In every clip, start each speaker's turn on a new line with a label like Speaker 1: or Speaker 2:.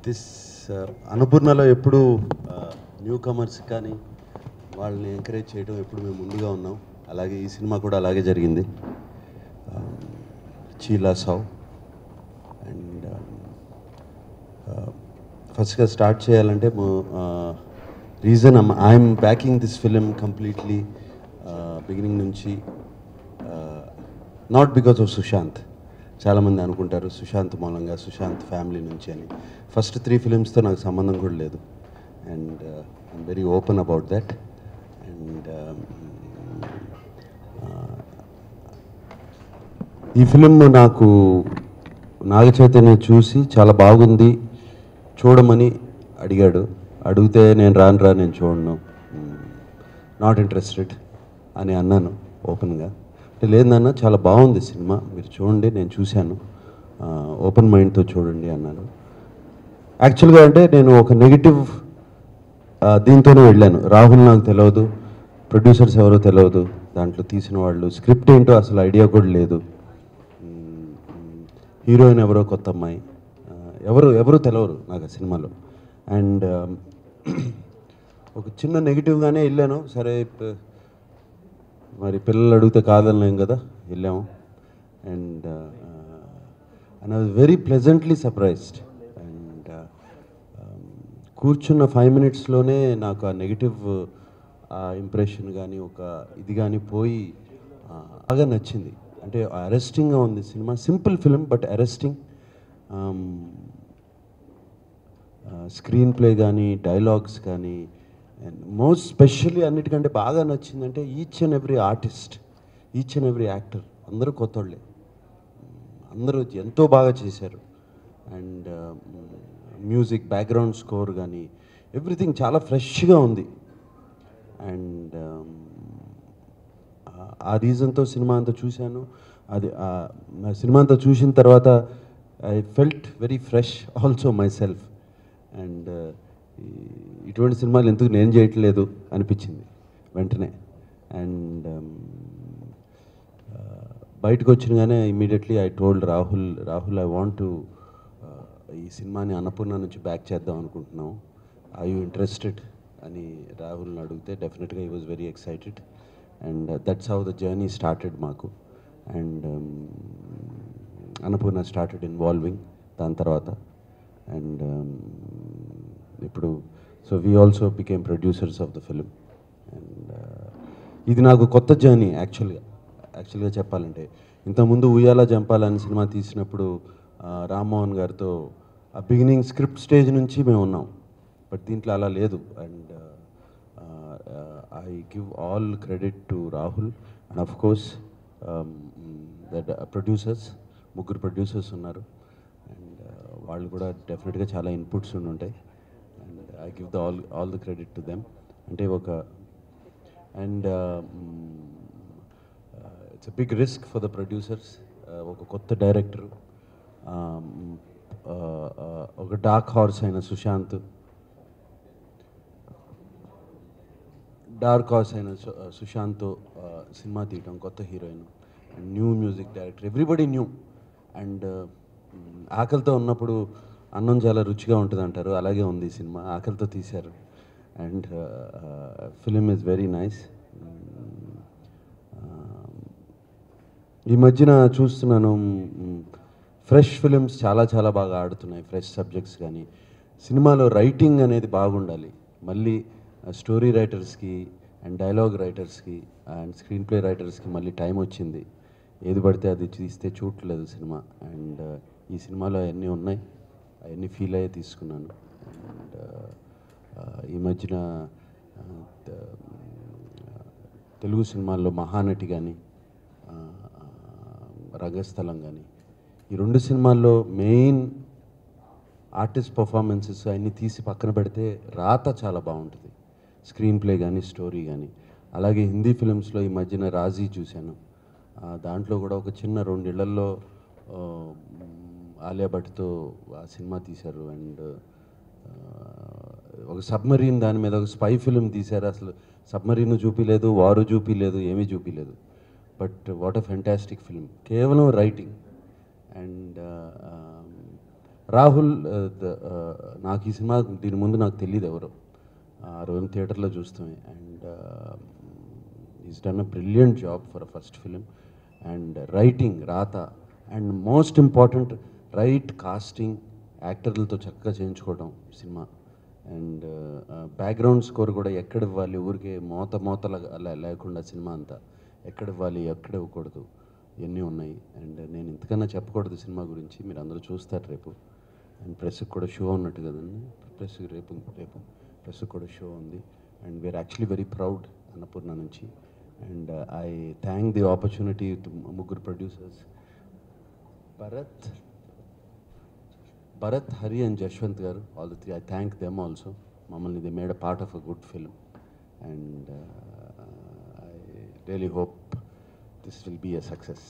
Speaker 1: This అన్నపూర్ణలో ఎప్పుడు new comers కానీ వాళ్ళని ఎంకరేజ్ చేయడం ఎప్పుడు మేము ముందుగా ఉన్నాం అలాగే ఈ సినిమా కూడా అలాగే జరిగింది చీలా సావ్ అండ్ ఫస్ట్గా స్టార్ట్ చేయాలంటే reason I'm backing this film completely beginning నుంచి నాట్ బికాస్ ఆఫ్ సుశాంత్ చాలామంది అనుకుంటారు సుశాంత్ మూలంగా సుశాంత్ ఫ్యామిలీ నుంచి అని ఫస్ట్ త్రీ ఫిలిమ్స్తో నాకు సంబంధం కూడా లేదు and I'm very open about that and ఈ ఫిలిం నాకు నాగ చైతన్య చూసి చాలా బాగుంది చూడమని అడిగాడు అడిగితే నేను రాను రా నేను చూడను నాట్ ఇంట్రెస్టెడ్ అని అన్నాను ఓపెన్గా అంటే లేదన్న చాలా బాగుంది సినిమా మీరు చూడండి నేను చూశాను ఓపెన్ మైండ్తో చూడండి అన్నాను యాక్చువల్గా అంటే నేను ఒక నెగిటివ్ దీంతోనే వెళ్ళాను రాహుల్ నాకు తెలియదు ప్రొడ్యూసర్స్ ఎవరో తెలియదు దాంట్లో తీసిన వాళ్ళు స్క్రిప్ట్ ఏంటో అసలు ఐడియా కూడా లేదు హీరోయిన్ ఎవరో కొత్త అమ్మాయి ఆ, ఎవరు ఎవరు తెలవరు నాకు ఆ సినిమాలో అండ్ ఒక చిన్న నెగిటివ్గానే వెళ్ళాను సరే ప- మరి పిల్లలు అడిగితే కాదనలేం కదా వెళ్ళాము and and I was very pleasantly surprised and కూర్చున్న ఫైవ్ మినిట్స్లోనే నాకు ఆ నెగిటివ్ ఇంప్రెషన్ కానీ ఒక ఇది కానీ పోయి ఆ, బాగా నచ్చింది అంటే అరెస్టింగ్గా ఉంది cinema simple film but arresting screenplay కానీ డైలాగ్స్ కానీ అండ్ మోస్ట్ స్పెషల్లీ అన్నిటికంటే బాగా నచ్చిందంటే each and every artist each and every actor అందరూ కొత్తోళ్ళే అందరూ ఎంతో బాగా చేశారు అండ్ మ్యూజిక్ బ్యాక్గ్రౌండ్ స్కోర్ కానీ ఎవ్రీథింగ్ చాలా ఫ్రెష్గా ఉంది అండ్ ఆ రీజన్తో సినిమా అంతా చూశాను అది ఆ సినిమా అంతా చూసిన తర్వాత I felt very fresh also myself and ఇటువంటి సినిమాలు ఎందుకు నేను చేయట్లేదు అనిపించింది వెంటనే అండ్ బయటకు వచ్చినగానే immediately I told Rahul Rahul I want to ఈ సినిమాని అన్నపూర్ణ నుంచి బ్యాక్ చేద్దాం అనుకుంటున్నాం ఐ యూ ఇంట్రెస్టెడ్ అని రాహుల్ని అడిగితే డెఫినెట్గా he was very excited and that's how the journey started మాకు అండ్ అన్నపూర్ణ స్టార్టెడ్ ఇన్వాల్వింగ్ దాని తర్వాత అండ్ ఇప్పుడు so we also became producers of the film and ఇది నాకు కొత్త జర్నీ యాక్చువల్గా యాక్చువల్గా చెప్పాలంటే ఇంతకుముందు ఉయ్యాల జంపాలని సినిమా తీసినప్పుడు ఆ, రామ్మోహన్ గారితో ఆ బిగినింగ్ స్క్రిప్ట్ స్టేజ్ నుంచి మేము ఉన్నాం బట్ దీంట్లో అలా లేదు and I give all credit to Rahul and of course that producers ముగ్గురు ప్రొడ్యూసర్స్ ఉన్నారు అండ్ వాళ్ళు కూడా డెఫినెట్గా చాలా ఇన్పుట్స్ ఉండి ఉంటాయి and I give the all all the credit to them అంటే ఒక and it's a big risk for the producers ఒక కొత్త డైరెక్టర్ ఒక డార్క్ హార్స్ అయిన సుశాంత్ డార్క్ హార్స్ అయిన సు- సుశాంత్తో ఆ, సినిమా తీయటం కొత్త heroine and new music director everybody new and ఆకలితో ఉన్నప్పుడు అన్నం చాలా రుచిగా ఉంటుంది అంటారు అలాగే ఉంది ఈ సినిమా ఆకలితో తీశారు and film is very nice ఈ మధ్యన చూస్తున్నాను ఫ్రెష్ ఫిలిమ్స్ చాలా చాలా బాగా ఆడుతున్నాయి ఫ్రెష్ సబ్జెక్ట్స్ కానీ సినిమాలో రైటింగ్ అనేది బాగుండాలి మళ్ళీ స్టోరీ రైటర్స్కి అండ్ డైలాగ్ రైటర్స్కి అండ్ స్క్రీన్ ప్లే రైటర్స్కి మళ్ళీ టైం వచ్చింది ఏది పడితే అది తీస్తే చూడట్లేదు సినిమా అండ్ ఈ సినిమాలో అవన్నీ ఉన్నాయి అవన్నీ ఫీల్ అయ్యే తీసుకున్నాను అండ్ ఈ మధ్యన ఆ, త- తెలుగు సినిమాల్లో మహానటి కానీ రంగస్థలం కానీ ఈ రెండు సినిమాల్లో మెయిన్ ఆర్టిస్ట్ పర్ఫార్మెన్సెస్ అన్నీ తీసి పక్కన పెడితే రాత చాలా బాగుంటుంది స్క్రీన్ ప్లే కానీ స్టోరీ కానీ అలాగే హిందీ ఫిలిమ్స్లో ఈ మధ్యన రాజీ చూశాను ఆ, దాంట్లో కూడా ఒక చిన్న రెండేళ్లలో ఆ, ఆలియా భట్తో ఆ సినిమా తీశారు అండ్ ఒక సబ్మరీన్ దాని మీద ఒక స్పై ఫిలిం తీశారు అసలు సబ్మరీన్ చూపిలేదు వారు చూపిలేదు ఏమీ చూపిలేదు but what a fantastic film కేవలం writing and Rahul uh, the, uh, నాకు ఈ సినిమా దీని ముందు నాకు తెలియదు ఎవరు ఆ రోజు థియేటర్లో చూస్తామే and is done a brilliant job for a first film and writing రాత and most important right casting యాక్టర్లతో చక్కగా చేయించుకోవడం ఈ సినిమా అండ్ బ్యాక్గ్రౌండ్ స్కోర్ కూడా ఎక్కడ ఇవ్వాలి ఊరికే మోత మోతల అలా లేకుండా సినిమా అంతా ఎక్కడ ఇవ్వాలి ఎక్కడ ఇవ్వకూడదు ఇవన్నీ ఉన్నాయి అండ్ నేను ఇంతకన్నా చెప్పకూడదు సినిమా గురించి మీరు అందరూ చూస్తారు రేపు అండ్ ప్రెస్కి కూడా షో ఉన్నట్టు కదండి ప్రెస్ రేపు రేపు ప్రెస్కి కూడా షో ఉంది and we're actually very proud Annapurna నుంచి and I thank the opportunity to ముగ్గురు producers Bharat Bharat Hari and Jaswanth garu all the three I thank them also మమ్మల్ని the made a part of a good film and I really hope this will be a success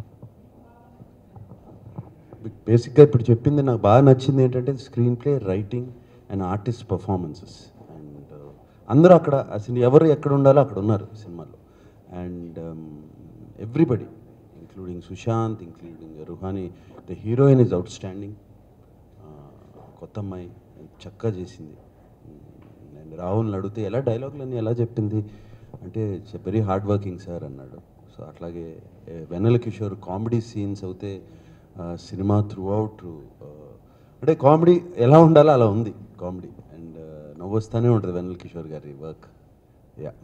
Speaker 1: బేసిక్గా ఇప్పుడు చెప్పింది నాకు బాగా నచ్చింది ఏంటంటే screenplay writing and artist performances and అందరూ అక్కడ అసలు ఎవరు ఎక్కడ ఉండాలో అక్కడ ఉన్నారు సినిమాలో and everybody including Sushant including Ruhani the heroine is outstanding కొత్త అమ్మాయి చక్కగా చేసింది అండ్ రాహుల్ని అడిగితే ఎలా డైలాగులన్నీ ఎలా చెప్పింది అంటే వెరీ హార్డ్ వర్కింగ్ సార్ అన్నాడు సో అట్లాగే ఏ, వెన్నెల కిషోర్ కామెడీ సీన్స్ అయితే ఆ, సినిమా త్రూ అవుట్ అంటే కామెడీ ఎలా ఉండాలో అలా ఉంది కామెడీ అండ్ నవ్వు వస్తానే ఉంటుంది వెన్నెల కిషోర్ గారి వర్క్ యా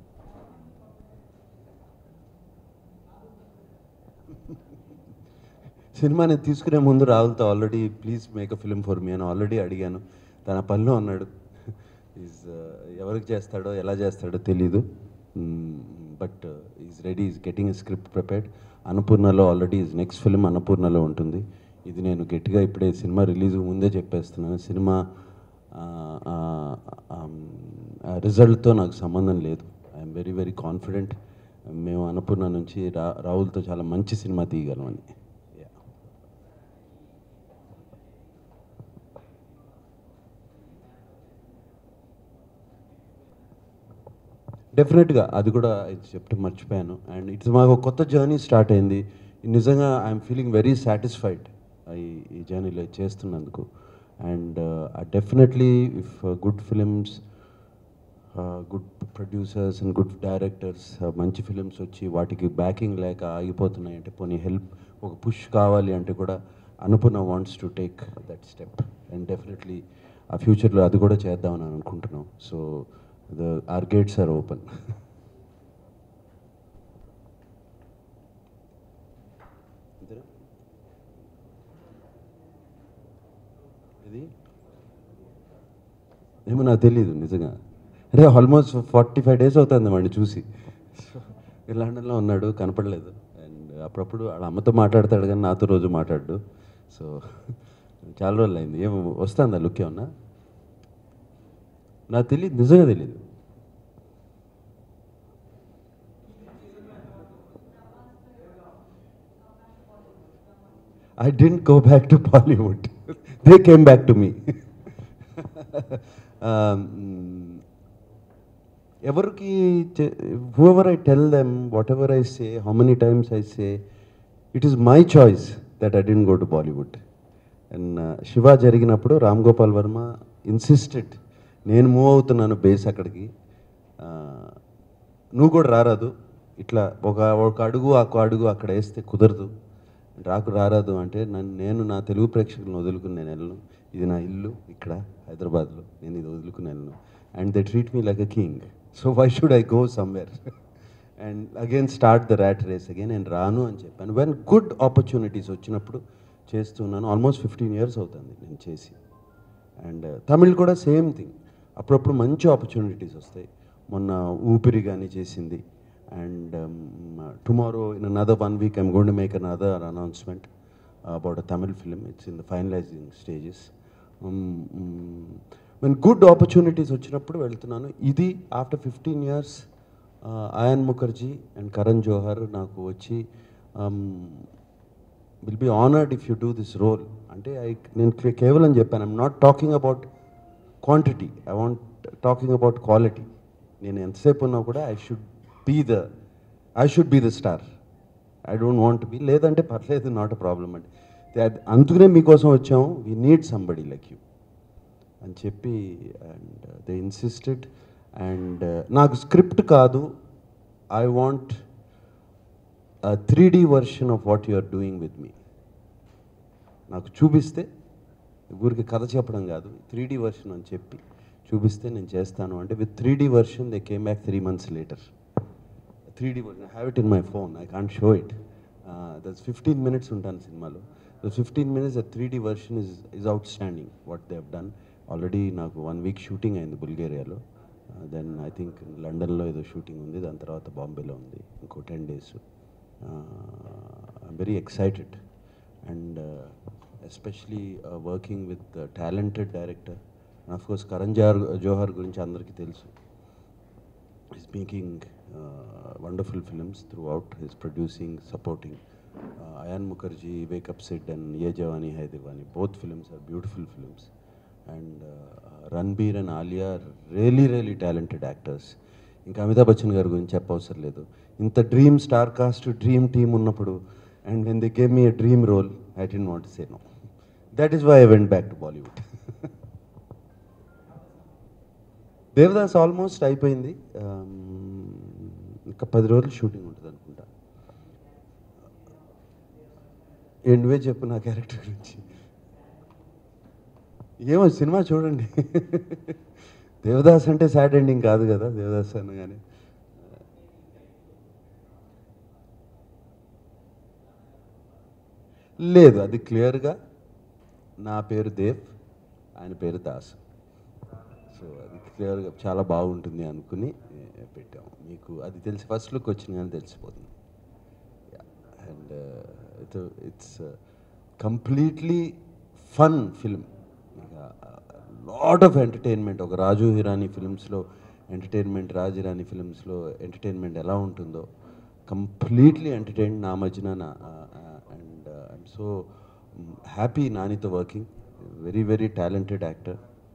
Speaker 1: సినిమా నేను తీసుకునే ముందు రాహుల్తో already please make a film for me అని ఆల్రెడీ అడిగాను తన పనిలో అన్నాడు ఈజ్ ఎవరికి చేస్తాడో ఎలా చేస్తాడో తెలీదు but is ready is getting a script prepared అన్నపూర్ణలో ఆల్రెడీ ఈజ్ నెక్స్ట్ ఫిలిం అన్నపూర్ణలో ఉంటుంది ఇది నేను గట్టిగా ఇప్పుడే సినిమా రిలీజ్ ముందే చెప్పేస్తున్నాను సినిమా రిజల్ట్తో నాకు సంబంధం లేదు ఐఎమ్ వెరీ వెరీ కాన్ఫిడెంట్ మేము అన్నపూర్ణ నుంచి రా రాహుల్తో చాలా మంచి సినిమా తీయగలమని Yeah. డెఫినెట్గా అది కూడా ఇది చెప్తే మర్చిపోయాను అండ్ ఇట్స్ మాకు ఒక కొత్త జర్నీ స్టార్ట్ అయింది నిజంగా ఐఎమ్ ఫీలింగ్ వెరీ సాటిస్ఫైడ్ ఈ ఈ జర్నీలో చేస్తున్నందుకు and definitely if good films good producers and good directors మంచి ఫిలిమ్స్ వచ్చి వాటికి బ్యాకింగ్ లేక ఆగిపోతున్నాయి అంటే పోనీ హెల్ప్ ఒక పుష్ కావాలి అంటే కూడా Annapurna wants to take that step and definitely ఆ ఫ్యూచర్లో అది కూడా చేద్దామని అనుకుంటున్నాం so the are gates are open ఇది ఏమో నాకు తెలియదు నిజంగా అరే ఆల్మోస్ట్ ఫార్టీ ఫైవ్ డేస్ అవుతుంది వాడిని చూసి లండన్లో ఉన్నాడు కనపడలేదు అండ్ అప్పుడప్పుడు వాళ్ళ అమ్మతో మాట్లాడతాడు కానీ నాతో రోజు మాట్లాడు సో చాలా రోజులు అయింది ఏం వస్తుందా లుక్ ఏమన్నా నాకు తెలియదు నిజంగా తెలియదు I didn't go back to Bollywood. they came back to me. um, ఎవరికి whoever I tell them whatever I say how many times I say it is my choice that I didn't go to Bollywood and Siva జరిగినప్పుడు Ram Gopal Varma insisted నేను move అవుతున్నాను base అక్కడికి Uh, నువ్వు కూడా రారాదు ఇట్లా ఒక ఒక అడుగు ఒక అడుగు అక్కడ వేస్తే కుదరదు రాకు రారాదు అంటే నన్ను నేను నా తెలుగు ప్రేక్షకులను వదులుకుని నేను వెళ్ళను ఇది నా ఇల్లు ఇక్కడ హైదరాబాద్లో నేను ఇది వదులుకుని వెళ్ళను and they treat me like a king so why should I go somewhere and again start the rat race again నేను రాను అని చెప్పాను వెన్ గుడ్ ఆపర్చునిటీస్ వచ్చినప్పుడు చేస్తున్నాను ఆల్మోస్ట్ ఫిఫ్టీన్ ఇయర్స్ అవుతుంది నేను చేసి అండ్ తమిళ్ కూడా సేమ్ థింగ్ అప్పుడప్పుడు మంచి ఆపర్చునిటీస్ వస్తాయి మొన్న ఊపిరి కానీ చేసింది and tomorrow in another one week I'm gonna make another announcement about a Tamil film it's in the finalising stages మన గుడ్ ఆపర్చునిటీస్ వచ్చినప్పుడు వెళ్తున్నాను ఇది after fifteen years Ayan Mukherjee and Karan Johar నాకు వచ్చి will be honoured if you do this role అంటే I నేను కే- కేవలం చెప్పాను I'm not talking about quantity I want talking about quality నేను ఎంతసేపు ఉన్నా కూడా I should be the I should be the star I don't want be లేదంటే పర్లేదు నాట్ అ ప్రాబ్లం అండి అందుకనే మీకోసం వచ్చాము we need somebody like you అని చెప్పి అండ్ దే ఇన్సిస్టెడ్ అండ్ నాకు స్క్రిప్ట్ కాదు I want three D version of what you are doing with me నాకు చూపిస్తే ఊరికి కథ చెప్పడం కాదు త్రీ డీ వర్షన్ అని చెప్పి చూపిస్తే నేను చేస్తాను అంటే with three D version they came back three months later three D version have it in my phone I can't show it that's fifteen minutes ఉంటాను సినిమాలో the fifteen minutes the three D version is is outstanding what they have done already నాకు one week shooting అయింది బుల్గేరియాలో then I think లండన్లో ఏదో shooting ఉంది దాని తర్వాత బాంబేలో ఉంది ఇంకో ten days I'm very excited and especially working with talented director of course Karan జార్ జోహర్ గురించి అందరికీ తెలుసు is making wonderful films throughout is producing supporting Ayan Mukherjee wake up Sid and Yeh Jawaani Hai Deewani both films are beautiful films and Ranbir and Alia really really talented actors ఇంకా అమితాబ్ బచ్చన్ గారి గురించి చెప్పవసరం లేదు ఇంత dream star cast dream team ఉన్నప్పుడు and when they gave me a dream role I didn't want say no that is why I went back to Bollywood Devdas almost అయిపోయింది Um, ఇంకా పది రోజులు షూటింగ్ ఉంటుంది అనుకుంటా ఎండువే చెప్పు నా క్యారెక్టర్ గురించి ఏమో సినిమా చూడండి దేవదాస్ అంటే సాడ్ ఎండింగ్ కాదు కదా దేవదాస్ అనగానే లేదు అది క్లియర్గా నా పేరు దేవ్ ఆయన పేరు దాస్ సో అది క్లియర్గా చాలా బాగుంటుంది అనుకుని ఏ, పెట్టాము మీకు అది తెలిసి ఫస్ట్ లుక్ వచ్చిన కానీ తెలిసిపోతుంది and it's completely fun film lot of entertainment ఒక రాజు హిరానీ ఫిల్మ్స్లో ఎంటర్టైన్మెంట్ రాజు హిరానీ ఫిల్మ్స్లో ఎంటర్టైన్మెంట్ ఎలా ఉంటుందో కంప్లీట్లీ ఎంటర్టైన్ నా మధ్యన అండ్ ఐఎమ్ సో హ్యాపీ నానితో working very very talented actor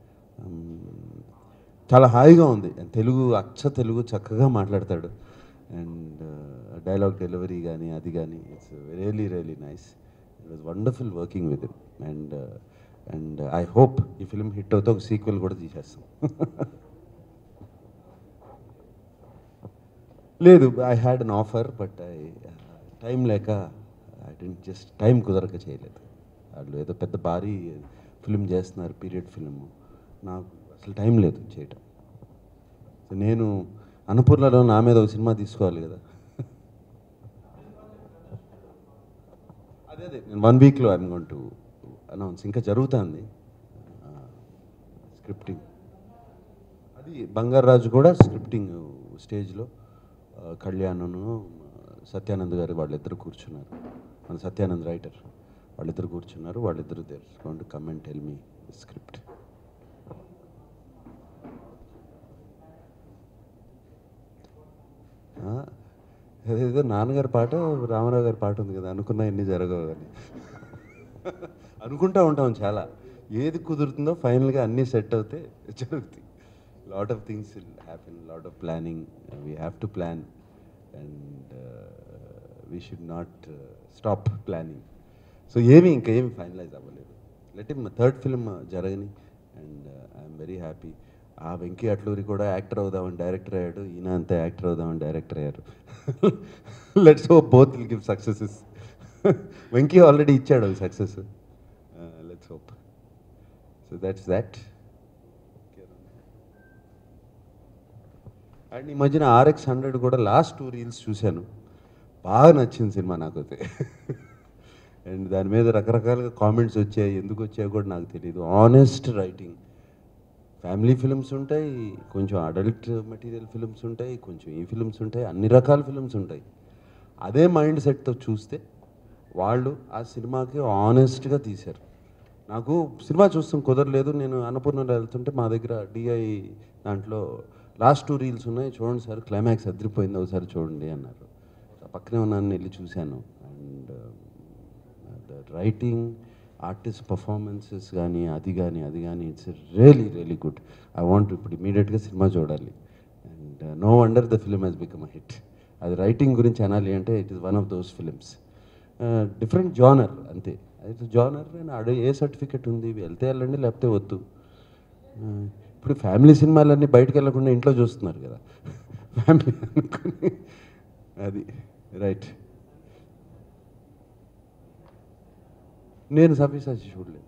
Speaker 1: చాలా హాయిగా ఉంది తెలుగు అచ్చ తెలుగు చక్కగా మాట్లాడతాడు అండ్ డైలాగ్ డెలివరీ కానీ అది కానీ it's really really nice it was wonderful working with him and and I hope ఈ ఫిల్మ్ హిట్ అవుతే ఒక సీక్వెల్ కూడా తీసేస్తాం లేదు I had an offer but I time లేక ఐ డెంట్ జస్ట్ టైం కుదరక చేయలేదు వాళ్ళు ఏదో పెద్ద భారీ ఫిలిం చేస్తున్నారు పీరియడ్ ఫిలిం నాకు అసలు టైం లేదు చేయటం సో నేను అన్నపూర్ణలో నా మీద ఒక సినిమా తీసుకోవాలి కదా అదే అదే నేను వన్ వీక్లో ఐఎమ్ గోన్ టు అనౌన్స్ ఇంకా జరుగుతుంది స్క్రిప్టింగ్ అది బంగారాజు కూడా స్క్రిప్టింగ్ స్టేజ్లో కళ్యాణ్ను సత్యానంద్ గారు వాళ్ళిద్దరు కూర్చున్నారు మన సత్యానంద్ రైటర్ వాళ్ళిద్దరు కూర్చున్నారు వాళ్ళిద్దరు they're gonna come and tell me script అదేదో నాన్నగారి పాట రామారావు గారి పాట ఉంది కదా అనుకున్నా ఎన్ని జరగవు అని అనుకుంటా ఉంటాం చాలా ఏది కుదురుతుందో ఫైనల్గా అన్నీ సెట్ అవుతే జరుగుతాయి lot of things will happen lot of planning we have to plan and we should not stop planning so ఏమీ ఇంకా ఏమి ఫైనలైజ్ అవ్వలేదు లెట్ ఇమ్ థర్డ్ ఫిల్మ్ జరగని అండ్ ఐఎమ్ వెరీ హ్యాపీ ఆ వెంకీ అట్లూరి కూడా యాక్టర్ అవుదామని డైరెక్టర్ అయ్యాడు ఈయన అంతే యాక్టర్ అవుదామని డైరెక్టర్ అయ్యారు let's hope both will give successes Venky already ఇచ్చాడు success let's hope so that's that and ఈ మధ్యన ఆర్ఎక్స్ హండ్రెడ్ కూడా లాస్ట్ టూ రీల్స్ చూశాను బాగా నచ్చింది సినిమా నాకైతే అండ్ దాని మీద రకరకాలుగా కామెంట్స్ వచ్చాయి ఎందుకు వచ్చాయో కూడా నాకు తెలియదు ఆనెస్ట్ రైటింగ్ ఫ్యామిలీ ఫిల్మ్స్ ఉంటాయి కొంచెం అడల్ట్ మెటీరియల్ ఫిల్మ్స్ ఉంటాయి కొంచెం ఈ ఫిల్మ్స్ ఉంటాయి అన్ని రకాల ఫిల్మ్స్ ఉంటాయి అదే మైండ్ సెట్తో చూస్తే వాళ్ళు ఆ సినిమాకి ఆనెస్ట్గా తీశారు నాకు సినిమా చూస్తాం కుదరలేదు నేను అన్నపూర్ణలో వెళ్తుంటే మా దగ్గర డిఐ దాంట్లో లాస్ట్ టూ రీల్స్ ఉన్నాయి చూడండి సార్ క్లైమాక్స్ అదిరిపోయింది ఒకసారి చూడండి అన్నారు పక్కనే ఉన్నాను వెళ్ళి చూశాను and the writing artist performances కానీ అది కానీ అది కానీ it's really really good I want ఇప్పుడు ఇమీడియట్గా సినిమా చూడాలి and no wonder the film has become a hit అది రైటింగ్ గురించి అనాలి అంటే it is one of those films different genre అంతే అయితే జానర్ అని అడు ఏ సర్టిఫికెట్ ఉంది వెళ్తే వెళ్ళండి లేకపోతే వద్దు ఆ, ఇప్పుడు ఫ్యామిలీ సినిమాలన్నీ బయటకు వెళ్ళకుండా ఇంట్లో చూస్తున్నారు కదా ఫ్యామిలీ అనుకుని అది రైట్ నేను సవ్యసాచి చూడలేదు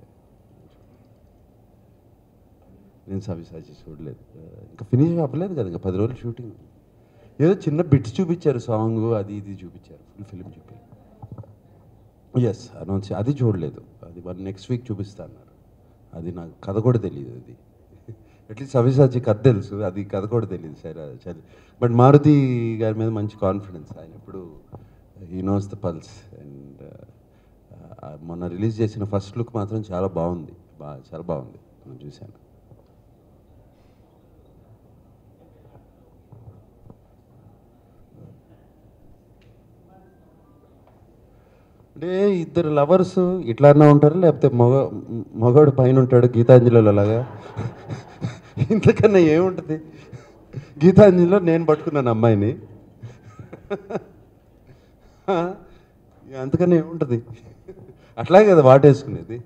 Speaker 1: నేను సవ్యసాచి చూడలేదు ఆ, ఇంకా ఫినిష్ అవ్వలేదు కదా ఇంకా పది రోజులు షూటింగ్ ఏదో చిన్న బిట్స్ చూపించారు సాంగ్ అది ఇది చూపించారు ఫుల్ ఫిలిం చూపించారు ఎస్ అనౌన్స్ అది చూడలేదు అది వన్ నెక్స్ట్ వీక్ చూపిస్తా అన్నారు అది నాకు కథ కూడా తెలియదు అది అట్లీస్ట్ సవ్యసాచి కథ తెలుసు అది కథ కూడా తెలియదు సరే సరే బట్ మారుతి గారి మీద మంచి కాన్ఫిడెన్స్ ఆయన ఎప్పుడు he knows the pulse and మొన్న రిలీజ్ చేసిన ఫస్ట్ లుక్ మాత్రం చాలా బాగుంది బాగా చాలా బాగుంది నేను చూశాను అంటే ఇద్దరు లవర్స్ ఇట్లానే ఉంటారు లేకపోతే మగ మగవాడు పైన ఉంటాడు గీతాంజలిలో లాగా ఇంతకన్నా ఏముంటుంది గీతాంజలిలో నేను పట్టుకున్నాను అమ్మాయిని ఇక అంతకన్నా ఏముంటుంది అట్లాగే కదా వాటేసుకునేది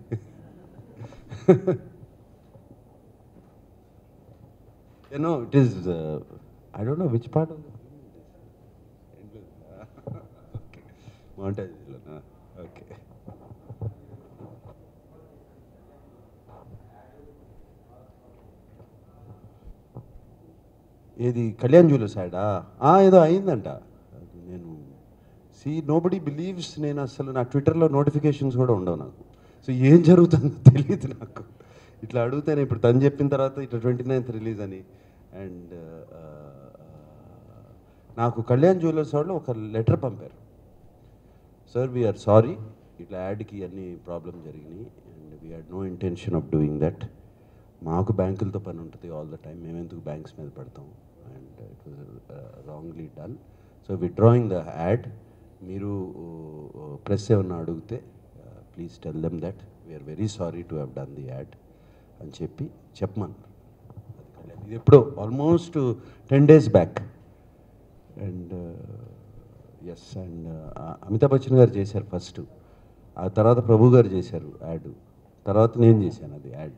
Speaker 1: you know it is I don't know which part of మాంటేజ్లోనా ఓకే ఏది కళ్యాణ్ జ్యువెలర్స్ సైడా ఏదో అయిందంట అది నేను సి నోబడి బిలీవ్స్ నేను అసలు నా ట్విట్టర్లో నోటిఫికేషన్స్ కూడా ఉండవు నాకు సో ఏం జరుగుతుందో తెలియదు నాకు ఇట్లా అడుగుతాను ఇప్పుడు తను చెప్పిన తర్వాత ఇట్లా ట్వంటీ నైన్త్ రిలీజ్ అని అండ్ నాకు కళ్యాణ్ జ్యువెలర్స్ వాళ్ళు ఒక లెటర్ పంపారు సార్ వీఆర్ సారీ ఇట్లా యాడ్కి అన్ని ప్రాబ్లం జరిగినాయి and we had no intention of doing that మాకు బ్యాంకులతో పని ఉంటుంది ఆల్ ద టైం మేము ఎందుకు బ్యాంక్స్ మీద పెడతాం and it was wrongly done so withdrawing the ad మీరు ప్రెస్ ఏమన్నా అడిగితే please tell them that we are very sorry to have done the ad అని చెప్పి చెప్పమన్నారు అది కళ్యాణ్ ఇది ఎప్పుడో almost ten days back and yes and Amitabh Bachchan గారు చేశారు ఫస్ట్ ఆ తర్వాత ప్రభు గారు చేశారు యాడ్ తర్వాత నేను చేశాను అది యాడ్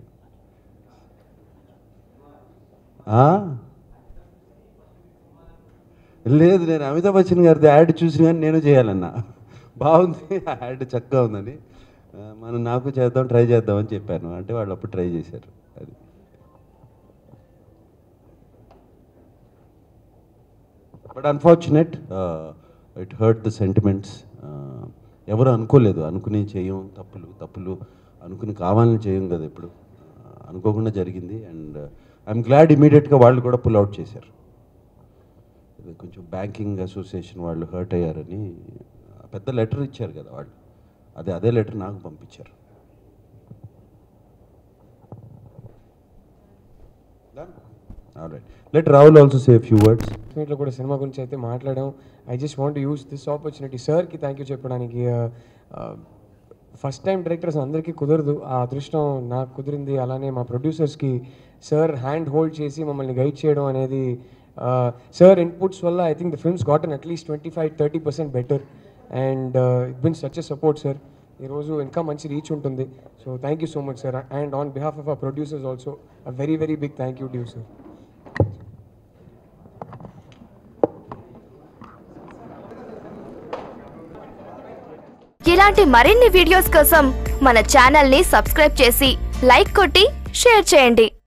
Speaker 1: లేదు నేను అమితాబ్ బచ్చన్ గారిది యాడ్ చూసి కానీ నేను చేయాలన్నా బాగుంది ఆ యాడ్ చక్కగా ఉందని ఆ, మనం నాకు చేద్దాం ట్రై చేద్దామని చెప్పాను అంటే వాళ్ళు అప్పుడు ట్రై చేశారు అది but unfortunate it hurt the sentiments ఎవరు అనుకోలేదు అనుకుని చేయం తప్పులు తప్పులు అనుకుని కావాలని చేయం కదా ఇప్పుడు Uh, అనుకోకుండా జరిగింది అండ్ ఐఎమ్ గ్లాడ్ ఇమీడియట్గా వాళ్ళు కూడా పుల్ అవుట్ చేశారు ఇది కొంచెం బ్యాంకింగ్ అసోసియేషన్ వాళ్ళు హర్ట్ అయ్యారని uh, పెద్ద లెటర్ ఇచ్చారు కదా వాళ్ళు అదే అదే లెటర్ నాకు పంపించారు let Rahul also say few words
Speaker 2: మీట్లో కూడా సినిమా గురించి అయితే మాట్లాడాం I just want use this opportunity సార్కి థ్యాంక్ యూ చెప్పడానికి ఫస్ట్ టైం డైరెక్టర్స్ అందరికీ కుదరదు ఆ అదృష్టం నాకు కుదిరింది అలానే మా ప్రొడ్యూసర్స్కి సార్ హ్యాండ్ హోల్డ్ చేసి మమ్మల్ని గైడ్ చేయడం అనేది సార్ ఇన్పుట్స్ వల్ల I think the films gotten at least twenty five thirty percent better and it been such a support sir ఈరోజు ఇంకా మంచి రీచ్ ఉంటుంది so thank you so much sir and on behalf of a producers also a very very big thank you to sir
Speaker 3: ఇలాంటి మరిన్ని videos కోసం మన channel ని subscribe చేసి లైక్ కొట్టి షేర్ చేయండి